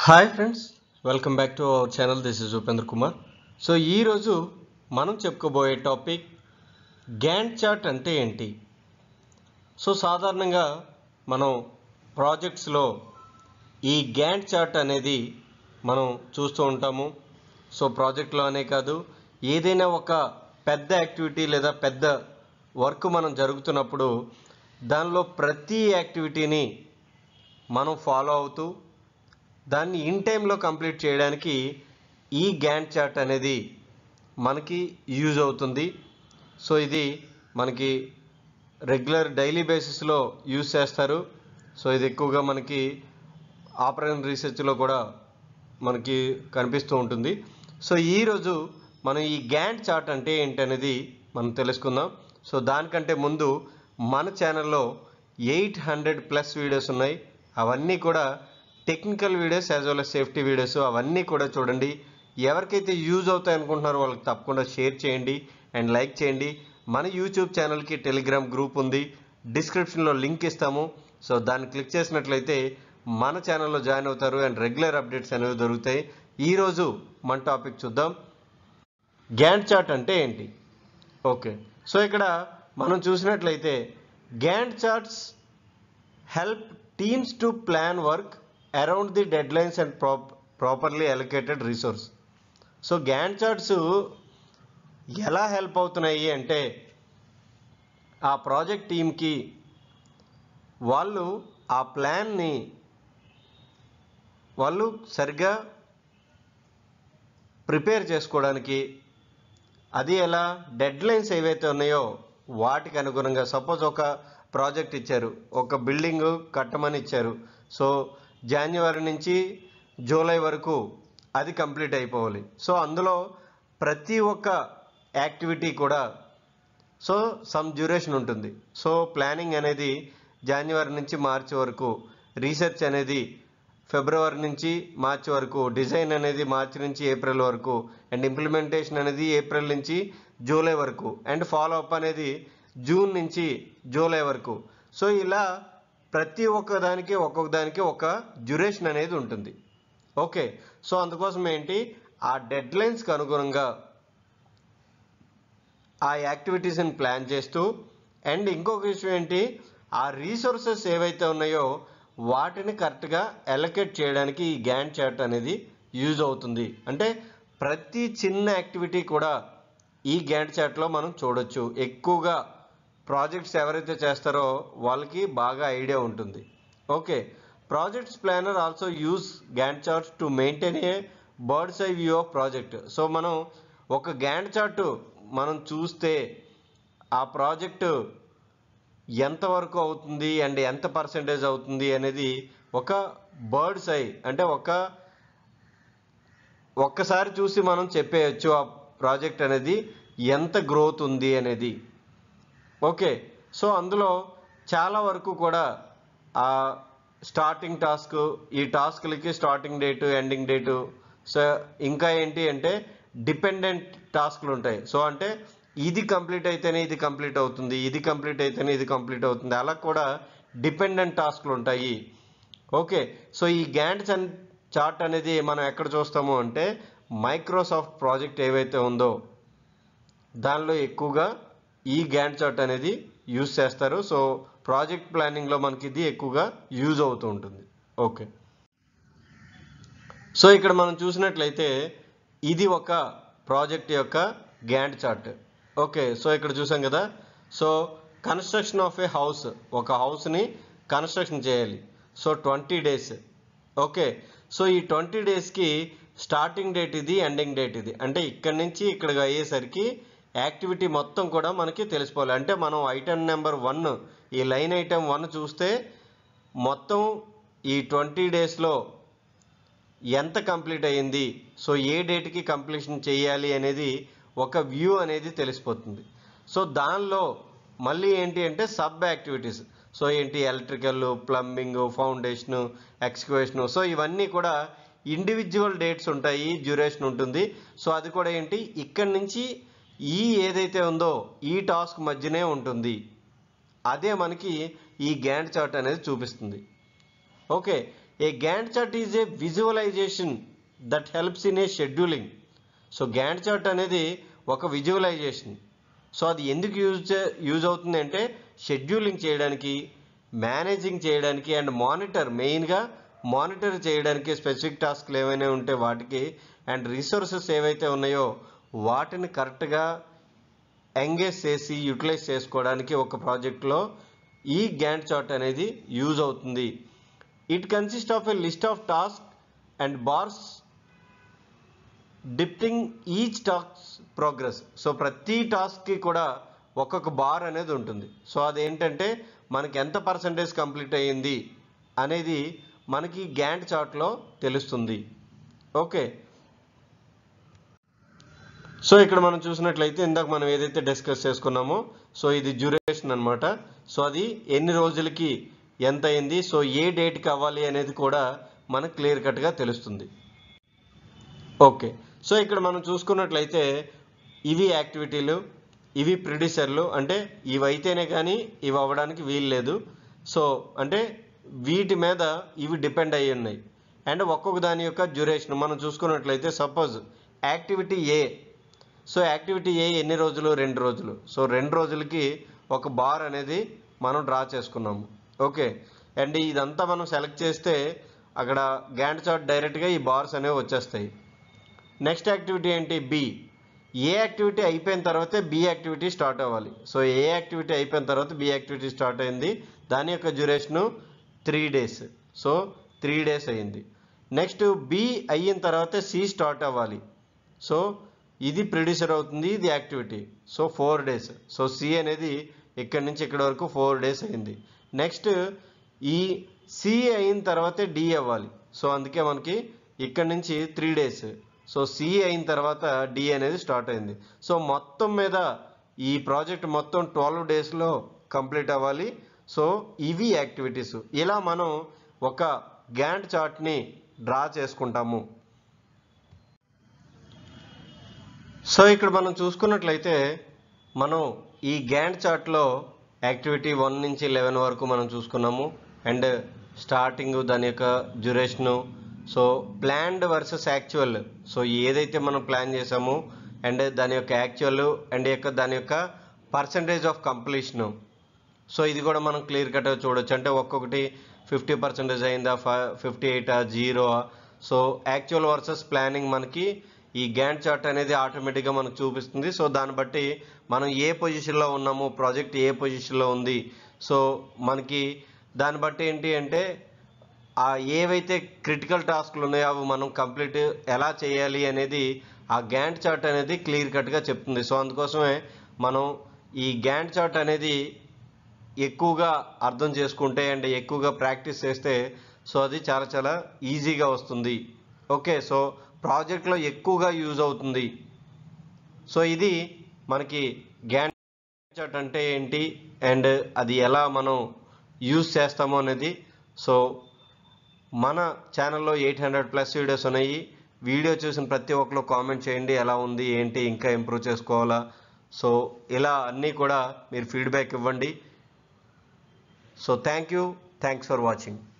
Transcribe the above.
hi friends welcome back to our channel this is Upendra Kumar so ఈరోజు మనం చెప్పుకోబోయే topic Gant chart అంటే ఏంటి సో సాధారణంగా మనం ప్రాజెక్ట్స్లో ఈ గ్యాంట్ చార్ట్ అనేది మనం చూస్తూ ఉంటాము సో ప్రాజెక్ట్లో అనే కాదు ఏదైనా ఒక పెద్ద యాక్టివిటీ లేదా పెద్ద వర్క్ మనం జరుగుతున్నప్పుడు దానిలో ప్రతి యాక్టివిటీని మనం ఫాలో అవుతూ దాన్ని ఇన్ టైంలో కంప్లీట్ చేయడానికి ఈ గ్యాంట్ చార్ట్ అనేది మనకి యూజ్ అవుతుంది సో ఇది మనకి రెగ్యులర్ డైలీ బేసిస్లో యూజ్ చేస్తారు సో ఇది ఎక్కువగా మనకి ఆపరేషన్ రీసెర్చ్లో కూడా మనకి కనిపిస్తూ ఉంటుంది సో ఈరోజు మనం ఈ గ్యాంట్ చార్ట్ అంటే ఏంటనేది మనం తెలుసుకుందాం సో దానికంటే ముందు మన ఛానల్లో ఎయిట్ హండ్రెడ్ ప్లస్ వీడియోస్ ఉన్నాయి అవన్నీ కూడా technical videos as well as safety videos అవన్నీ కూడా చూడండి ఎవరికైతే యూజ్ అవుతాయి అనుకుంటున్నారో వాళ్ళకి తప్పకుండా షేర్ చేయండి అండ్ లైక్ చేయండి మన యూట్యూబ్ ఛానల్కి టెలిగ్రామ్ గ్రూప్ ఉంది డిస్క్రిప్షన్లో లింక్ ఇస్తాము సో దాన్ని క్లిక్ చేసినట్లయితే మన ఛానల్లో జాయిన్ అవుతారు అండ్ రెగ్యులర్ అప్డేట్స్ అనేవి దొరుకుతాయి ఈరోజు మన టాపిక్ చూద్దాం గ్యాంట్ చార్ట్ అంటే ఏంటి ఓకే సో ఇక్కడ మనం చూసినట్లయితే Gantt charts help teams to plan work around the deadlines and prop properly allocated resource so Gantt charts ఎలా హెల్ప్ అవుతున్నాయి అంటే ఆ ప్రాజెక్ట్ టీమ్కి వాళ్ళు ఆ ప్లాన్ని వాళ్ళు సరిగ్గా ప్రిపేర్ చేసుకోవడానికి అది ఎలా డెడ్ లైన్స్ ఏవైతే ఉన్నాయో వాటికి అనుగుణంగా సపోజ్ ఒక ప్రాజెక్ట్ ఇచ్చారు ఒక బిల్డింగ్ కట్టమని ఇచ్చారు సో జనవరి నుంచి జూలై వరకు అది కంప్లీట్ అయిపోవాలి సో అందులో ప్రతి ఒక్క యాక్టివిటీ కూడా సో సమ్ డ్యూరేషన్ ఉంటుంది సో ప్లానింగ్ అనేది జనవరి నుంచి మార్చి వరకు రీసెర్చ్ అనేది ఫిబ్రవరి నుంచి మార్చి వరకు డిజైన్ అనేది మార్చి నుంచి ఏప్రిల్ వరకు అండ్ ఇంప్లిమెంటేషన్ అనేది ఏప్రిల్ నుంచి జూలై వరకు అండ్ ఫాలో అప్ అనేది జూన్ నుంచి జూలై వరకు సో ఇలా ప్రతి ఒక్క దానికి ఒక్కొక్క దానికి ఒక డ్యూరేషన్ అనేది ఉంటుంది ఓకే సో అందుకోసం ఏంటి ఆ డెడ్ లైన్స్కి అనుగుణంగా ఆ యాక్టివిటీస్ని ప్లాన్ చేస్తూ అండ్ ఇంకొక విషయం ఏంటి ఆ రీసోర్సెస్ ఏవైతే ఉన్నాయో వాటిని కరెక్ట్గా ఎలకేట్ చేయడానికి ఈ గ్యాంట్ చార్ట్ అనేది యూజ్ అవుతుంది అంటే ప్రతి చిన్న యాక్టివిటీ కూడా ఈ గ్యాంట్ చార్ట్లో మనం చూడొచ్చు ఎక్కువగా ప్రాజెక్ట్స్ ఎవరైతే చేస్తారో వాళ్ళకి బాగా ఐడియా ఉంటుంది okay projects planner also use Gantt charts to maintain a birds eye view of project so మనం ఒక గ్యాంట్ చార్ట్ మనం చూస్తే ఆ ప్రాజెక్టు ఎంతవరకు అవుతుంది అండ్ ఎంత పర్సంటేజ్ అవుతుంది అనేది ఒక బర్డ్స్ ఐ అంటే ఒక ఒక్కసారి చూసి మనం చెప్పేయచ్చు ఆ ప్రాజెక్ట్ అనేది ఎంత గ్రోత్ ఉంది అనేది ఓకే సో అందులో చాలా వరకు కూడా ఆ స్టార్టింగ్ టాస్క్ ఈ టాస్క్లకి starting date ending date so ఇంకా ఏంటి అంటే డిపెండెంట్ టాస్క్లు ఉంటాయి సో అంటే ఇది కంప్లీట్ అయితేనే ఇది కంప్లీట్ అవుతుంది ఇది కంప్లీట్ అయితేనే ఇది కంప్లీట్ అవుతుంది అలా కూడా డిపెండెంట్ టాస్క్లు ఉంటాయి ఓకే సో ఈ గ్యాంట్ చార్ట్ అనేది మనం ఎక్కడ చూస్తాము అంటే మైక్రోసాఫ్ట్ ప్రాజెక్ట్ ఏవైతే ఉందో దానిలో ఎక్కువగా ఈ గ్యాంట్ చార్ట్ అనేది యూజ్ చేస్తారు సో ప్రాజెక్ట్ ప్లానింగ్లో మనకి ఇది ఎక్కువగా యూజ్ అవుతూ ఉంటుంది ఓకే సో ఇక్కడ మనం చూసినట్లయితే ఇది ఒక ప్రాజెక్ట్ యొక్క గ్యాంట్ చార్ట్ ఓకే సో ఇక్కడ చూసాం కదా so construction of a house ఒక హౌస్ని కన్స్ట్రక్షన్ చేయాలి so twenty days okay so ఈ ట్వంటీ డేస్కి స్టార్టింగ్ డేట్ ఇది ఎండింగ్ డేట్ ఇది అంటే ఇక్కడి నుంచి ఇక్కడికి అయ్యేసరికి యాక్టివిటీ మొత్తం కూడా మనకి తెలిసిపోవాలి అంటే మనం ఐటమ్ నెంబర్ వన్ ఈ లైన్ ఐటమ్ వన్ చూస్తే మొత్తం ఈ ట్వంటీ డేస్లో ఎంత కంప్లీట్ అయ్యింది సో ఏ డేట్కి కంప్లీషన్ చేయాలి అనేది ఒక వ్యూ అనేది తెలిసిపోతుంది సో దానిలో మళ్ళీ ఏంటి అంటే సబ్ యాక్టివిటీస్ సో ఏంటి electrical plumbing foundation excavation so ఇవన్నీ కూడా ఇండివిజువల్ డేట్స్ ఉంటాయి డ్యూరేషన్ ఉంటుంది సో అది కూడా ఏంటి ఇక్కడి నుంచి ఈ ఏదైతే ఉందో ఈ టాస్క్ మధ్యనే ఉంటుంది అదే మనకి ఈ గ్యాండ్ చార్ట్ అనేది చూపిస్తుంది okay a Gantt chart is a visualization that helps in a scheduling so Gantt chart అనేది ఒక విజువలైజేషన్ సో అది ఎందుకు యూజ్ చే- యూజ్ అవుతుంది అంటే షెడ్యూలింగ్ చేయడానికి మేనేజింగ్ చేయడానికి అండ్ మానిటర్ మెయిన్గా మానిటర్ చేయడానికి స్పెసిఫిక్ టాస్క్లు ఏవైనా ఉంటే వాటికి అండ్ రిసోర్సెస్ ఏవైతే ఉన్నాయో వాటిని కరెక్ట్గా ఎంగేజ్ చేసి యూటిలైజ్ చేసుకోవడానికి ఒక ప్రాజెక్ట్లో ఈ గ్యాంట్ చార్ట్ అనేది యూజ్ అవుతుంది it consist of a list of task and bars depicting each task progress so ప్రతి టాస్క్కి కూడా ఒక్కొక్క బార్ అనేది ఉంటుంది సో అదేంటంటే మనకి ఎంత పర్సంటేజ్ కంప్లీట్ అయ్యింది అనేది మనకి గ్యాంట్ చార్ట్లో తెలుస్తుంది ఓకే సో ఇక్కడ మనం చూసినట్లయితే ఇందాక మనం ఏదైతే డిస్కస్ చేసుకున్నామో సో ఇది డ్యూరేషన్ అన్నమాట సో అది ఎన్ని రోజులకి ఎంత అయింది సో ఏ డేట్కి అవ్వాలి అనేది కూడా మనకు క్లియర్ కట్గా తెలుస్తుంది ఓకే సో ఇక్కడ మనం చూసుకున్నట్లయితే ఇవి యాక్టివిటీలు ఇవి ప్రొడ్యూసర్లు అంటే ఇవి అయితేనే కానీ ఇవి అవ్వడానికి వీలు లేదు సో అంటే వీటి మీద ఇవి డిపెండ్ అయ్యి ఉన్నాయి అండ్ ఒక్కొక్క దాని యొక్క డ్యూరేషన్ మనం చూసుకున్నట్లయితే suppose activity A so activity A ఎన్ని రోజులు రెండు రోజులు సో రెండు రోజులకి ఒక బార్ అనేది మనం డ్రా చేసుకున్నాము ఓకే అండ్ ఇదంతా మనం సెలెక్ట్ చేస్తే అక్కడ గ్యాండ్ చార్ట్ డైరెక్ట్గా ఈ బార్స్ అనేవి వచ్చేస్తాయి నెక్స్ట్ యాక్టివిటీ ఏంటి బి ఏ యాక్టివిటీ అయిపోయిన తర్వాతే బి యాక్టివిటీ స్టార్ట్ అవ్వాలి సో ఏ యాక్టివిటీ అయిపోయిన తర్వాత బి యాక్టివిటీ స్టార్ట్ అయింది దాని యొక్క duration three days so three days అయింది నెక్స్ట్ బి అయిన తర్వాత సి స్టార్ట్ అవ్వాలి సో ఇది ప్రొడ్యూసర్ అవుతుంది ఇది activity so four days so C అనేది ఇక్కడి నుంచి ఇక్కడి వరకు ఫోర్ డేస్ అయింది నెక్స్ట్ ఈ సి అయిన తర్వాతే డి అవ్వాలి సో అందుకే మనకి ఇక్కడి నుంచి త్రీ డేస్ సో సి అయిన తర్వాత డి అనేది స్టార్ట్ అయింది సో మొత్తం మీద ఈ ప్రాజెక్ట్ మొత్తం ట్వెల్వ్ డేస్లో కంప్లీట్ అవ్వాలి సో ఇవి యాక్టివిటీస్ ఇలా మనం ఒక గ్యాంట్ చార్ట్ని డ్రా చేసుకుంటాము సో ఇక్కడ మనం చూసుకున్నట్లయితే మనం ఈ గ్యాంట్ చార్ట్లో యాక్టివిటీ వన్ నుంచి లెవెన్ వరకు మనం చూసుకున్నాము అండ్ స్టార్టింగ్ దాని యొక్క duration so planned versus actual so ఏదైతే మనం ప్లాన్ చేసామో అండ్ దాని యొక్క యాక్చువల్ అండ్ యొక్క దాని యొక్క పర్సంటేజ్ ఆఫ్ కంప్లీషను సో ఇది కూడా మనం క్లియర్ కట్గా చూడొచ్చు అంటే ఒక్కొక్కటి ఫిఫ్టీ పర్సెంటేజ్ అయిందా ఫిఫ్టీ ఎయిటా zero so actual versus planning మనకి ఈ గ్యాంట్ చార్ట్ అనేది ఆటోమేటిక్గా మనకు చూపిస్తుంది సో దాన్ని బట్టి మనం ఏ పొజిషన్లో ఉన్నాము ప్రాజెక్ట్ ఏ పొజిషన్లో ఉంది సో మనకి దాన్ని బట్టి ఏంటి అంటే ఆ ఏవైతే క్రిటికల్ టాస్క్లు ఉన్నాయో అవి మనం కంప్లీట్ ఎలా చేయాలి అనేది ఆ గ్యాంట్ చార్ట్ అనేది క్లియర్ కట్గా చెప్తుంది సో అందుకోసమే మనం ఈ గ్యాంట్ చార్ట్ అనేది ఎక్కువగా అర్థం చేసుకుంటే అండ్ ఎక్కువగా ప్రాక్టీస్ చేస్తే సో అది చాలా చాలా ఈజీగా వస్తుంది ఓకే సో ప్రాజెక్ట్లో ఎక్కువగా యూజ్ అవుతుంది సో ఇది మనకి గ్యాంట్ చార్ట్ అంటే ఏంటి అండ్ అది ఎలా మనం యూజ్ చేస్తామో అనేది సో మన ఛానల్లో ఎయిట్ హండ్రెడ్ ప్లస్ వీడియోస్ ఉన్నాయి వీడియో చూసిన ప్రతి ఒక్కరు కామెంట్ చేయండి ఎలా ఉంది ఏంటి ఇంకా ఇంప్రూవ్ చేసుకోవాలా సో ఇలా అన్నీ కూడా మీరు ఫీడ్బ్యాక్ ఇవ్వండి so thank you thanks for watching